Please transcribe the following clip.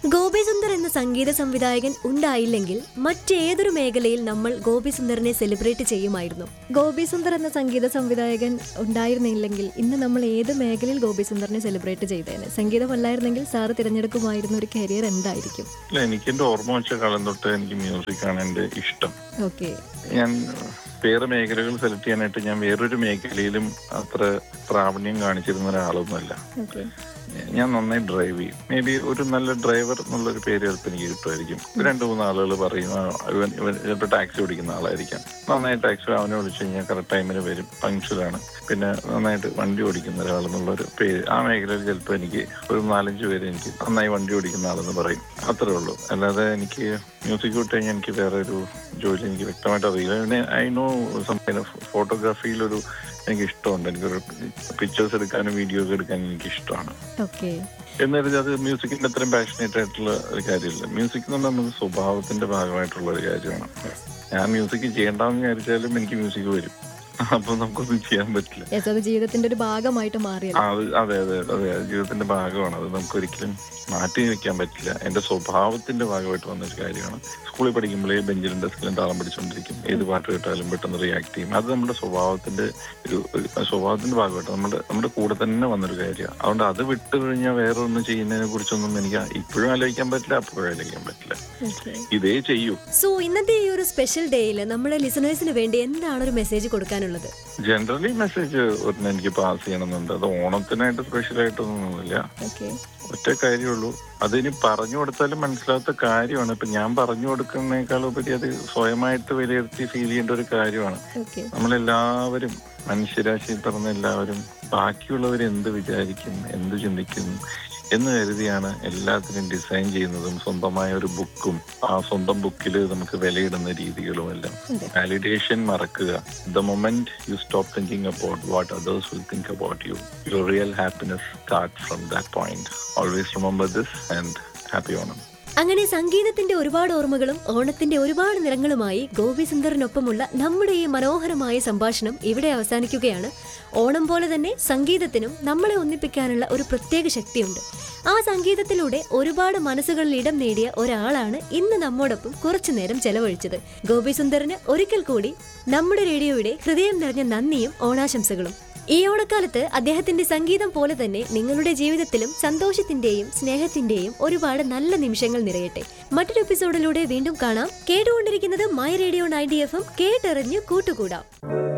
ഗോപിസുന്ദർ എന്ന സംഗീത സംവിധായകൻ ഉണ്ടായില്ലെങ്കിൽ മറ്റേതൊരു മേഖലയിൽ നമ്മൾ ഗോപിസുന്ദറിനെ സെലിബ്രേറ്റ് ചെയ്യുമായിരുന്നു ഗോപിസുന്ദർ എന്ന സംഗീത സംവിധായകൻ ഉണ്ടായിരുന്നില്ലെങ്കിൽ ഇന്ന് നമ്മൾ ഏത് മേഖലയിൽ ഗോപിസുന്ദറിനെ സെലിബ്രേറ്റ് ചെയ്തേനെ സംഗീതമല്ലായിരുന്നെങ്കിൽ സാറ് തിരഞ്ഞെടുക്കുമായിരുന്ന ഒരു കരിയർ എന്തായിരിക്കും ഇല്ല എനിക്ക് എന്റെ ഓർമ്മ വെച്ച കാലം തൊട്ട് എനിക്ക് മ്യൂസിക്കാണ് എന്റെ ഇഷ്ടം ഓക്കെ ഞാൻ വേറെ മേഖലകൾ സെലക്ട് ചെയ്യാനായിട്ട് ഞാൻ വേറൊരു മേഖലയിലും അത്ര പ്രാവീണ്യം കാണിച്ചിരുന്ന ഒരാളൊന്നുമല്ല ഓക്കെ ഞാൻ നന്നായി ഡ്രൈവ് ചെയ്യും മേ ബി ഒരു നല്ല ഡ്രൈവർ എന്നുള്ളൊരു പേര് ചിലപ്പോൾ എനിക്ക് കിട്ടുമായിരിക്കും രണ്ടു മൂന്ന് ആളുകൾ പറയും "ആ, ഇവൻ ഇവൻ ചിലപ്പോൾ ടാക്സി ഓടിക്കുന്ന ആളായിരിക്കാം നന്നായി ടാക്സി അവനെ വിളിച്ചു കഴിഞ്ഞാൽ കറക്റ്റ് ടൈമിന് വരും പങ്ക്ച്വലാണ് പിന്നെ നന്നായിട്ട് വണ്ടി ഓടിക്കുന്ന ഒരാൾ എന്നുള്ളൊരു പേര് ആ മേഖലയിൽ ചിലപ്പോൾ എനിക്ക് ഒരു നാലഞ്ച് പേര് എനിക്ക് നന്നായി വണ്ടി ഓടിക്കുന്ന ആളെന്ന് പറയും അത്രേ ഉള്ളൂ അല്ലാതെ എനിക്ക് മ്യൂസിക് വിട്ട് കഴിഞ്ഞാൽ എനിക്ക് വേറെ ഒരു ജോലി എനിക്ക് വ്യക്തമായിട്ട് അറിയില്ല പിന്നെ ഐ നോ സം ഫോട്ടോഗ്രാഫിയിലൊരു എനിക്ക് ഇഷ്ടമുണ്ട് എനിക്കൊരു പിക്ചേഴ്സ് എടുക്കാനും വീഡിയോസ് എടുക്കാനും എനിക്ക് ഇഷ്ടമാണ് ഓക്കെ എന്നാലും അത് മ്യൂസിക്കിന്റെ അത്രയും പാഷനേറ്റ് ആയിട്ടുള്ള ഒരു കാര്യമില്ല മ്യൂസിക് എന്ന് പറഞ്ഞാൽ നമുക്ക് സ്വഭാവത്തിന്റെ ഭാഗമായിട്ടുള്ള ഒരു കാര്യമാണ് ഞാൻ മ്യൂസിക് ചെയ്യണ്ടെന്ന് വിചാരിച്ചാലും എനിക്ക് മ്യൂസിക് വരും അപ്പൊ നമുക്കൊന്നും ചെയ്യാൻ പറ്റില്ല യെസ് അത് ജീവിതത്തിന്റെ ഒരു ഭാഗമായിട്ട് ആ, മാറിയല്ലോ അത് അതെ അതെ അതെ അത് ജീവിതത്തിന്റെ ഭാഗമാണ് അത് നമുക്ക് ഒരിക്കലും മാറ്റി വെക്കാൻ പറ്റില്ല എന്റെ സ്വഭാവത്തിന്റെ ഭാഗമായിട്ട് വന്നൊരു കാര്യമാണ് സ്കൂളിൽ പഠിക്കുമ്പോഴേ ബെഞ്ചിലും ഡെസ്കിലും താളം പിടിച്ചോണ്ടിരിക്കും ഏത് പാട്ട് കേട്ടാലും പെട്ടെന്ന് റിയാക്ട് ചെയ്യും അത് നമ്മുടെ സ്വഭാവത്തിന്റെ ഒരു ഒരു സ്വഭാവത്തിന്റെ ഭാഗമായിട്ട് നമ്മുടെ നമ്മുടെ കൂടെ തന്നെ വന്നൊരു കാര്യമാണ് അതുകൊണ്ട് അത് വിട്ട് കഴിഞ്ഞാൽ വേറെ ഒന്നും ചെയ്യുന്നതിനെ കുറിച്ചൊന്നും എനിക്ക് ഇപ്പോഴും ആലോചിക്കാൻ പറ്റില്ല അപ്പോഴും ആലോചിക്കാൻ പറ്റില്ല ഓക്കെ ഇതേ ചെയ്യൂ സോ ഇന്നത്തെ ഈ ഒരു സ്പെഷ്യൽ ഡേയിൽ നമ്മുടെ ലിസണേഴ്സിന് വേണ്ടി എന്താണ് ഒരു മെസ്സേജ് കൊടുക്കാനുള്ളത് ജനറലി മെസ്സേജ് ഒരെണ്ണം എനിക്ക് പാസ് ചെയ്യണമെന്നുണ്ട് അത് ഓണത്തിനായിട്ട് സ്പെഷ്യൽ ആയിട്ടൊന്നുമില്ല ഓക്കെ ഒറ്റ കാര്യമുള്ളൂ അതിനി പറഞ്ഞു കൊടുത്താലും മനസ്സിലാത്ത കാര്യമാണ് ഇപ്പൊ ഞാൻ പറഞ്ഞു കൊടുക്കുന്നതിനേക്കാൾ ഉപരി അത് സ്വയമായിട്ട് വിലയിരുത്തി ഫീൽ ചെയ്യേണ്ട ഒരു കാര്യമാണ് ഓക്കെ നമ്മളെല്ലാവരും മനുഷ്യരാശിയിൽ പറഞ്ഞ എല്ലാവരും ബാക്കിയുള്ളവർ എന്ത് വിചാരിക്കും എന്ത് ചിന്തിക്കും എന്ന് കരുതിയാണ് എല്ലാത്തിനും ഡിസൈൻ ചെയ്യുന്നതും സ്വന്തമായ ഒരു ബുക്കും ആ സ്വന്തം ബുക്കിൽ നമുക്ക് വിലയിടുന്ന രീതികളും എല്ലാം അതെ. വാലിഡേഷൻ മറക്കുക the moment you stop thinking about what others will think about you your real happiness start from that point always remember this and happy Onam അങ്ങനെ സംഗീതത്തിന്റെ ഒരുപാട് ഓർമ്മകളും ഓണത്തിന്റെ ഒരുപാട് നിറങ്ങളുമായി ഗോപി സുന്ദറിനൊപ്പമുള്ള നമ്മുടെ ഈ മനോഹരമായ സംഭാഷണം ഇവിടെ അവസാനിക്കുകയാണ് ഓണം പോലെ തന്നെ സംഗീതത്തിനും നമ്മളെ ഒന്നിപ്പിക്കാനുള്ള ഒരു പ്രത്യേക ശക്തിയുണ്ട് ആ സംഗീതത്തിലൂടെ ഒരുപാട് മനസ്സുകളിൽ ഇടം നേടിയ ഒരാളാണ് ഇന്ന് നമ്മോടൊപ്പം കുറച്ചു നേരം ചെലവഴിച്ചത് ഗോപി സുന്ദറിന് ഒരിക്കൽ കൂടി നമ്മുടെ റേഡിയോയുടെ ഹൃദയം നിറഞ്ഞ നന്ദിയും ഓണാശംസകളും ഈ ഓണക്കാലത്ത് അദ്ദേഹത്തിന്റെ സംഗീതം പോലെ തന്നെ നിങ്ങളുടെ ജീവിതത്തിലും സന്തോഷത്തിന്റെയും സ്നേഹത്തിന്റെയും ഒരുപാട് നല്ല നിമിഷങ്ങൾ നിറയട്ടെ മറ്റൊരു എപ്പിസോഡിലൂടെ വീണ്ടും കാണാം കേട്ടുകൊണ്ടിരിക്കുന്നത് my radio ninety F M കേട്ടറിഞ്ഞു കൂട്ടുകൂടാം